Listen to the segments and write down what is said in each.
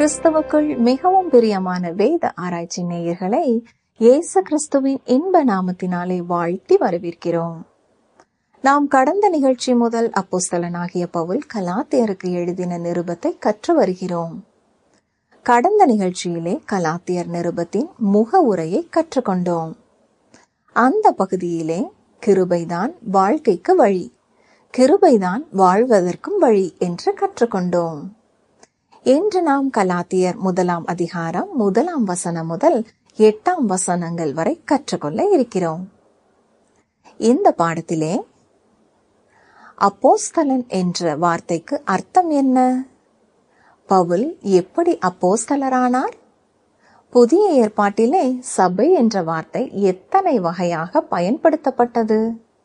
கிறிஸ்துவுக்குள் மிகவும் பிரியமான வேத ஆராய்ச்சி நேயர்களை இயேசு கிறிஸ்துவின் இன்ப நாமத்தினாலே வாழ்த்தி வரவேற்கிறோம் நாம் கடந்த நிகழ்ச்சி முதல் அப்போஸ்தலனாகிய பவுல் கலாத்தியருக்கு எழுதின நிருபத்தை கற்று வருகிறோம் கடந்த நிகழ்ச்சியிலே கலாத்தியர் நிருபத்தின் முக உரையை கற்றுக்கொண்டோம் அந்த பகுதியிலே கிருபைதான் வாழ்க்கைக்கு வழி கிருபைதான் வாழ்வதற்கும் வழி என்று கற்றுக்கொண்டோம் இன்று நாம் கலாத்தியர் முதலாம் அதிகாரம் முதலாம் வசனம் முதல் எட்டாம் வசனங்கள் வரை கற்றுக்கொள்ள இருக்கிறோம் இந்த பாடத்திலே அப்போஸ்தலன் என்ற வார்த்தைக்கு அர்த்தம் என்ன பவுல் எப்படி அப்போஸ்தலரானார் புதிய ஏற்பாட்டிலே சபை என்ற வார்த்தை எத்தனை வகையாக பயன்படுத்தப்பட்டது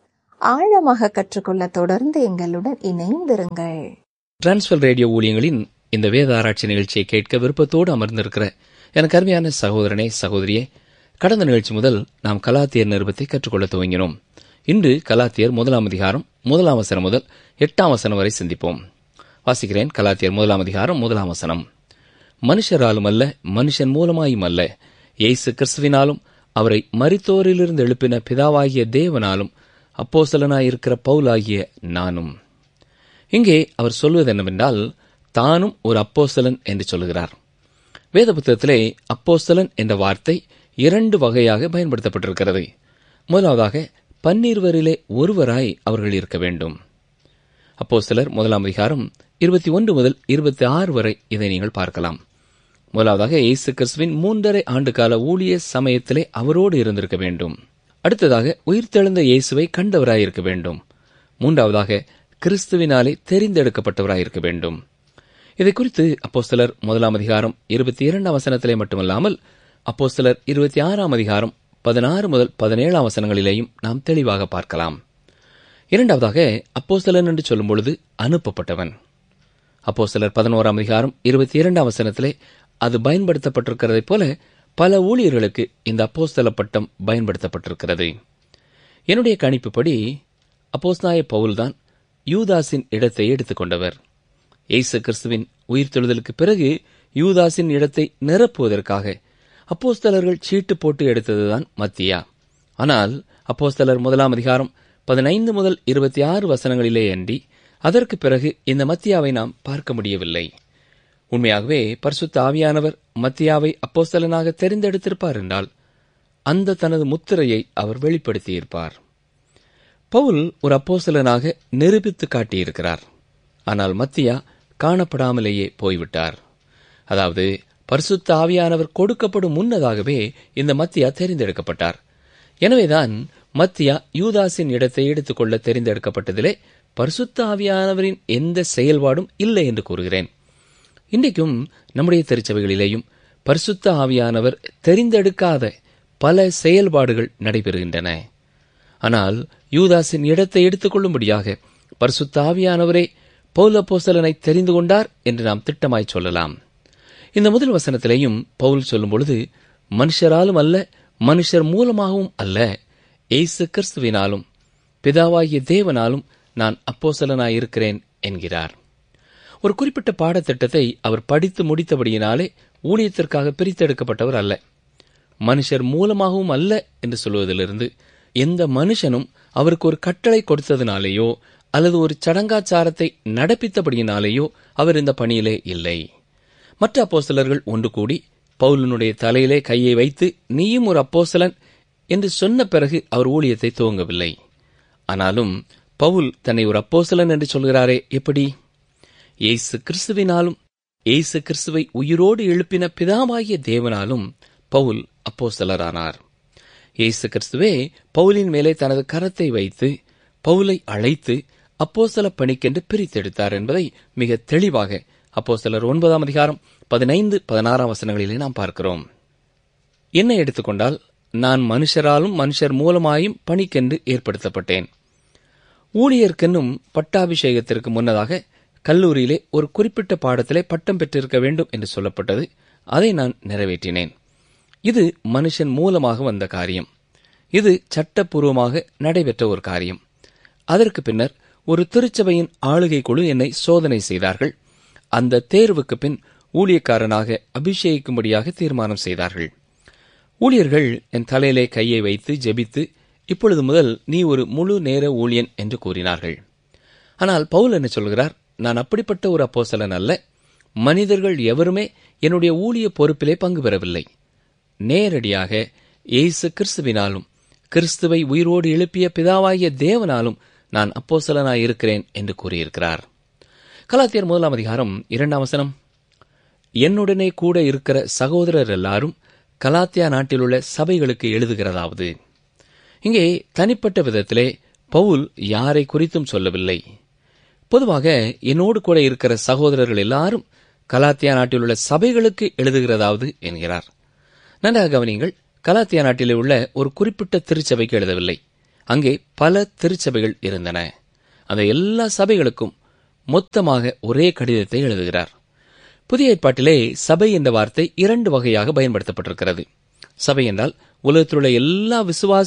ஆழமாக கற்றுக்கொள்ள தொடர்ந்து எங்களுடன் இணைந்திருங்கள் டிரான்ஸ்வர் ரேடியோ ஊழியங்களின் இந்த வேத ஆராய்ச்சி நிகழ்ச்சியை கேட்க விருப்பத்தோடு அமர்ந்திருக்கிற எனக்கு அருமையான சகோதரனே சகோதரியே கடந்த நிகழ்ச்சி முதல் நாம் கலாத்தியர் நிருபத்தை கற்றுக்கொள்ள துவங்கினோம் இன்று கலாத்தியர் முதலாம் அதிகாரம் முதலாம் வசனம் முதல் எட்டாம் வசனம் வரை சிந்திப்போம் வாசிக்கிறேன் கலாத்தியர் முதலாம் அதிகாரம் முதலாம் வசனம் மனுஷராலும் அல்ல மனுஷன் மூலமாயும் அல்ல இயேசு கிறிஸ்துவினாலும் அவரை மரித்தோரிலிருந்து எழுப்பின பிதாவாகிய தேவனாலும் அப்போசலனாயிருக்கிற பவுலாகிய நானும் இங்கே அவர் சொல்வது என்னவென்றால் தானும் ஒரு அப்போஸ்தலன் என்று சொல்லுகிறார் வேத புத்தகத்திலே அப்போஸ்தலன் என்ற வார்த்தை இரண்டு வகையாக பயன்படுத்தப்பட்டிருக்கிறது முதலாவதாக பன்னிருவரிலே ஒருவராய் அவர்கள் இருக்க வேண்டும் அப்போஸ்தலர் முதலாம் அதிகாரம் இருபத்தி ஒன்று முதல் இருபத்தி ஆறு வரை இதை நீங்கள் பார்க்கலாம் முதலாவதாக இயேசு கிறிஸ்துவின் மூன்றரை ஆண்டு கால ஊழிய சமயத்திலே அவரோடு இருந்திருக்க வேண்டும் அடுத்ததாக உயிர்த்தெழுந்த இயேசுவை கண்டவராயிருக்க வேண்டும் மூன்றாவதாக கிறிஸ்துவினாலே தெரிந்தெடுக்கப்பட்டவராயிருக்க வேண்டும் இதை குறித்து அப்போஸ்தலர் முதலாம் அதிகாரம் இருபத்தி இரண்டாம் வசனத்திலே மட்டுமல்லாமல் அப்போஸ்தலர் இருபத்தி ஆறாம் அதிகாரம் பதினாறு முதல் பதினேழாம் வசனங்களிலேயும் நாம் தெளிவாக பார்க்கலாம் இரண்டாவதாக அப்போஸ்தலன் என்று சொல்லும் பொழுது அனுப்பப்பட்டவன் அப்போஸ்தலர் பதினோராம் அதிகாரம் இருபத்தி இரண்டாம் வசனத்திலே அது பயன்படுத்தப்பட்டிருக்கிறதைப் போல பல ஊழியர்களுக்கு இந்த அப்போஸ்தல பட்டம் பயன்படுத்தப்பட்டிருக்கிறது என்னுடைய கணிப்புப்படி அப்போஸ்நாய பவுல்தான் யூதாஸின் இடத்தை எடுத்துக்கொண்டவர் இயேசு கிறிஸ்துவின் உயிர்த்தெழுதலுக்கு பிறகு யூதாஸின் இடத்தை நிரப்புவதற்காக அப்போஸ்தலர்கள் சீட்டு போட்டு எடுத்ததுதான் மத்தியா ஆனால் அப்போஸ்தலர் முதலாம் அதிகாரம் பதினைந்து முதல் இருபத்தி ஆறு வசனங்களிலே அன்றி அதற்கு பிறகு இந்த மத்தியாவை நாம் பார்க்க முடியவில்லை உண்மையாகவே பரிசுத்த ஆவியானவர் மத்தியாவை அப்போஸ்தலனாக தெரிந்தெடுத்திருப்பார் என்றால் அந்த தனது முத்திரையை அவர் வெளிப்படுத்தியிருப்பார் பவுல் ஒரு அப்போஸ்தலனாக நிரூபித்து காட்டியிருக்கிறார் ஆனால் மத்தியா காணப்படாமலேயே போய்விட்டார் அதாவது பரிசுத்த ஆவியானவர் கொடுக்கப்படும் முன்னதாகவே இந்த மத்தியா தெரிந்தெடுக்கப்பட்டார் எனவேதான் மத்தியா யூதாஸின் இடத்தை எடுத்துக்கொள்ள தெரிந்தெடுக்கப்பட்டதிலே பரிசுத்த ஆவியானவரின் எந்த செயல்பாடும் இல்லை என்று கூறுகிறேன் இன்றைக்கும் நம்முடைய திருச்சபைகளிலேயும் பரிசுத்த ஆவியானவர் தெரிந்தெடுக்காத பல செயல்பாடுகள் நடைபெறுகின்றன ஆனால் யூதாஸின் இடத்தை எடுத்துக்கொள்ளும்படியாக பரிசுத்த ஆவியானவரே பௌலப்போசலனை தெரிந்து கொண்டார் என்று நாம் திட்டமாய் சொல்லலாம் இந்த முதல் வசனத்திலேயும் பவுல் சொல்லும் பொழுது மனுஷராலும் அல்ல மனுஷர் மூலமாகவும் அல்ல ஏசு கிறிஸ்துவினாலும் பிதாவாகிய தேவனாலும் நான் அப்போசலனாயிருக்கிறேன் என்கிறார் ஒரு குறிப்பிட்ட பாடத்திட்டத்தை அவர் படித்து முடித்தபடியினாலே ஊழியத்திற்காக பிரித்தெடுக்கப்பட்டவர் அல்ல மனுஷர் மூலமாகவும் அல்ல என்று சொல்வதிலிருந்து எந்த மனுஷனும் அவருக்கு ஒரு கட்டளை கொடுத்ததினாலேயோ அல்லது ஒரு சடங்காச்சாரத்தை நடப்பித்தபடியினாலேயோ அவர் இந்த பணியிலே இல்லை மற்ற அப்போஸ்தலர்கள் ஒன்று கூடி பவுலனுடைய தலையிலே கையை வைத்து நீயும் ஒரு அப்போஸ்தலன் என்று சொன்ன பிறகு அவர் ஊழியத்தை துவங்கவில்லை ஆனாலும் பவுல் தன்னை ஒரு அப்போஸ்தலன் என்று சொல்கிறாரே எப்படி இயேசு கிறிஸ்துவினாலும் இயேசு கிறிஸ்துவை உயிரோடு எழுப்பின பிதாவாகிய தேவனாலும் பவுல் அப்போஸ்தலரானார் இயேசு கிறிஸ்துவே பவுலின் மேலே தனது கரத்தை வைத்து பவுலை அழைத்து அப்போஸ்தல பணிக்கென்று பிரித்தெடுத்தார் என்பதை மிக தெளிவாக அப்போஸ்தலர் ஒன்பதாம் அதிகாரம் பதினைந்து பதினாறாம் வசனங்களிலே நாம் பார்க்கிறோம் என்ன எடுத்துக்கொண்டால் நான் மனுஷராலும் மனுஷர் மூலமாயும் பணிக்கென்று ஏற்படுத்தப்பட்டேன் ஊழியர்க்கென்னும் பட்டாபிஷேகத்திற்கு முன்னதாக கல்லூரியிலே ஒரு குறிப்பிட்ட பாடத்திலே பட்டம் பெற்றிருக்க வேண்டும் என்று சொல்லப்பட்டது அதை நான் நிறைவேற்றினேன் இது மனுஷன் மூலமாக வந்த காரியம் இது சட்டப்பூர்வமாக நடைபெற்ற ஒரு காரியம் அதற்கு பின்னர் ஒரு திருச்சபையின் ஆளுகை குழு என்னை சோதனை செய்தார்கள் அந்த தேர்வுக்கு பின் ஊழியக்காரனாக அபிஷேகிக்கும்படியாக தீர்மானம் செய்தார்கள் ஊழியர்கள் என் தலையிலே கையை வைத்து ஜெபித்து இப்பொழுது முதல் நீ ஒரு முழு நேர ஊழியன் என்று கூறினார்கள் ஆனால் பவுல் என்ன சொல்கிறார் நான் அப்படிப்பட்ட ஒரு அப்போஸ்தலன் அல்ல மனிதர்கள் எவருமே என்னுடைய ஊழிய பொறுப்பிலே பங்கு பெறவில்லை நேரடியாக இயேசு கிறிஸ்துவினாலும் கிறிஸ்துவை உயிரோடு எழுப்பிய பிதாவாகிய தேவனாலும் நான் அப்போஸ்தலனாய் இருக்கிறேன் என்று கூறியிருக்கிறார் கலாத்தியர் முதலாம் அதிகாரம் இரண்டாம் வசனம் என்னுடனே கூட இருக்கிற சகோதரர் எல்லாரும் கலாத்தியா நாட்டிலுள்ள சபைகளுக்கு எழுதுகிறதாவது இங்கே தனிப்பட்ட விதத்திலே பவுல் யாரை குறித்தும் சொல்லவில்லை பொதுவாக என்னோடு கூட இருக்கிற சகோதரர்கள் எல்லாரும் கலாத்தியா நாட்டில் உள்ள சபைகளுக்கு எழுதுகிறதாவது என்கிறார் நன்றாக கவனிங்கள் கலாத்தியா நாட்டிலே உள்ள ஒரு குறிப்பிட்ட திருச்சபைக்கு எழுதவில்லை அங்கே பல திருச்சபைகள் இருந்தன அந்த எல்லா சபைகளுக்கும் மொத்தமாக ஒரே கடிதத்தை எழுதுகிறார் புதிய ஏற்பாட்டிலே சபை என்ற வார்த்தை இரண்டு வகையாக பயன்படுத்தப்பட்டிருக்கிறது சபை என்றால் உலகத்திலுள்ள எல்லா விசுவாச